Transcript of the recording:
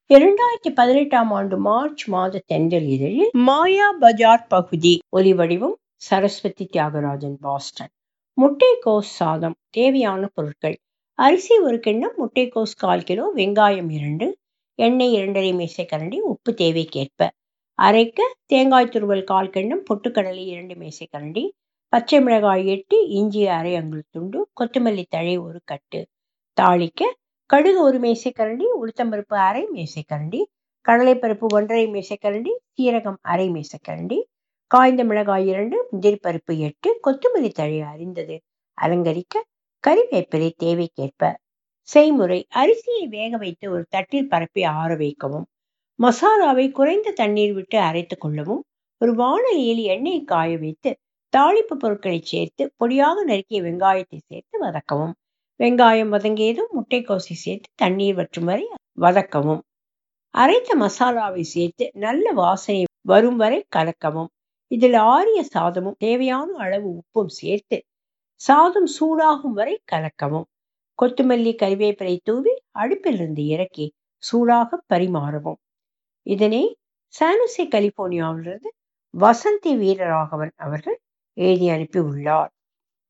இரண்டாயிரத்தி பதினெட்டாம் ஆண்டு மார்ச் மாத தென்றல் இதழில் மாயா பஜார் பகுதி ஒலிவடிவம் சரஸ்வதி தியாகராஜன் பாஸ்டன் முட்டைக்கோஸ் சாதம் தேவையான பொருட்கள் அரிசி ஒரு கிண்ணம் முட்டைக்கோஸ் கால் கிலோ வெங்காயம் இரண்டு எண்ணெய் இரண்டரை மேசைக்கரண்டி உப்பு தேவைக்கேற்ப அரைக்க தேங்காய் துருவல் கால் கிண்ணம் பொட்டுக்கடலை இரண்டு மேசைக்கரண்டி பச்சை மிளகாய் எட்டு இஞ்சி அரை அங்குல் துண்டு கொத்தமல்லி தழை ஒரு கட்டு தாளிக்க கடுகு ஒரு மேசைக்கரண்டி உளுத்தம்பருப்பு அரை மேசைக்கரண்டி கடலைப்பருப்பு ஒன்றரை மேசைக்கரண்டி சீரகம் அரை மேசைக்கரண்டி காய்ந்த மிளகாய் இரண்டு முந்திரி பருப்பு எட்டு கொத்தமல்லி தழை அறிந்தது அலங்கரிக்க கறிவேப்பிலை தேவைக்கேற்ப செய்முறை அரிசியை வேக வைத்து ஒரு தட்டில் பரப்பி ஆற வைக்கவும் மசாலாவை குறைந்த தண்ணீர் விட்டு அரைத்து கொள்ளவும் ஒரு வானலியில் எண்ணெய் காய வைத்து தாளிப்பு பொருட்களை சேர்த்து பொடியாக நறுக்கிய வெங்காயத்தை சேர்த்து வதக்கவும் வெங்காயம் வதங்கியதும் முட்டைக்கோசை சேர்த்து தண்ணீர் வற்றும் வரை வதக்கவும் அரைத்த மசாலாவை சேர்த்து நல்ல வாசனை வரும் வரை கலக்கவும் இதில் ஆரிய சாதமும் தேவையான அளவு உப்பும் சேர்த்து சாதம் சூடாகும் வரை கலக்கவும் கொத்தமல்லி கறிவேப்பிலை தூவி அடுப்பிலிருந்து இறக்கி சூடாக பரிமாறவும் இதனை சானுசே கலிபோர்னியாவிலிருந்து வசந்தி வீரராகவன் அவர்கள் எழுதி அனுப்பி உள்ளார்